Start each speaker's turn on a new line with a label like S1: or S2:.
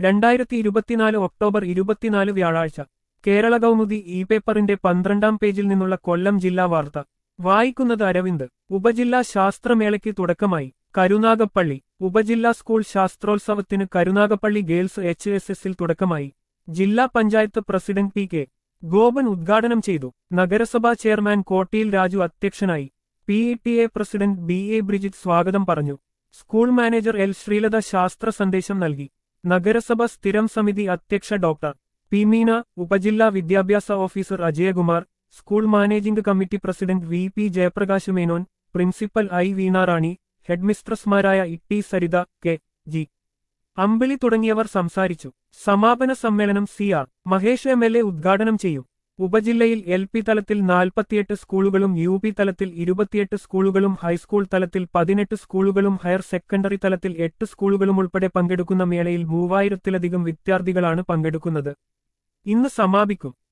S1: രണ്ടായിരത്തി ഇരുപത്തിനാല് ഒക്ടോബർ ഇരുപത്തിനാല് വ്യാഴാഴ്ച കേരള കൗമുദി ഇ പേപ്പറിന്റെ പന്ത്രണ്ടാം പേജിൽ നിന്നുള്ള കൊല്ലം ജില്ലാ വാർത്ത വായിക്കുന്നത് അരവിന്ദ് ഉപജില്ലാ ശാസ്ത്രമേളയ്ക്ക് തുടക്കമായി കരുനാഗപ്പള്ളി ഉപജില്ലാ സ്കൂൾ ശാസ്ത്രോത്സവത്തിന് കരുനാഗപ്പള്ളി ഗേൾസ് എച്ച് എസ് എസിൽ തുടക്കമായി ജില്ലാ panchayat president P K Gopan ഉദ്ഘാടനം ചെയ്തു നഗരസഭാ ചെയർമാൻ കോട്ടിയിൽ രാജു അധ്യക്ഷനായി P E T A president B A Bridget സ്വാഗതം പറഞ്ഞു സ്കൂൾ മാനേജർ എൽ ശ്രീലത ശാസ്ത്ര സന്ദേശം നൽകി നഗരസഭ സ്ഥിരം സമിതി അധ്യക്ഷ ഡോക്ടർ പി മീന ഉപജില്ലാ വിദ്യാഭ്യാസ officer Ajayakumar school managing committee president V P Jayaprakash Menon principal I Veenarani ഹെഡ്മിസ്ട്രസ്മാരായ ഇട്ടി സരിത കെ ജി അമ്പിളി തുടങ്ങിയവർ സംസാരിച്ചു സമാപന സമ്മേളനം C R Mahesh M L A ഉദ്ഘാടനം ചെയ്യും ഉപജില്ലയിൽ എൽ പി തലത്തിൽ നാൽപ്പത്തിയെട്ട് സ്കൂളുകളും യു പി തലത്തിൽ ഇരുപത്തിയെട്ട് സ്കൂളുകളും ഹൈസ്കൂൾ തലത്തിൽ പതിനെട്ട് സ്കൂളുകളും ഹയർ സെക്കൻഡറി തലത്തിൽ എട്ട് സ്കൂളുകളും ഉൾപ്പെടെ പങ്കെടുക്കുന്ന മേളയിൽ മൂവായിരത്തിലധികം വിദ്യാർത്ഥികളാണ് പങ്കെടുക്കുന്നത് ഇന്ന് സമാപിക്കും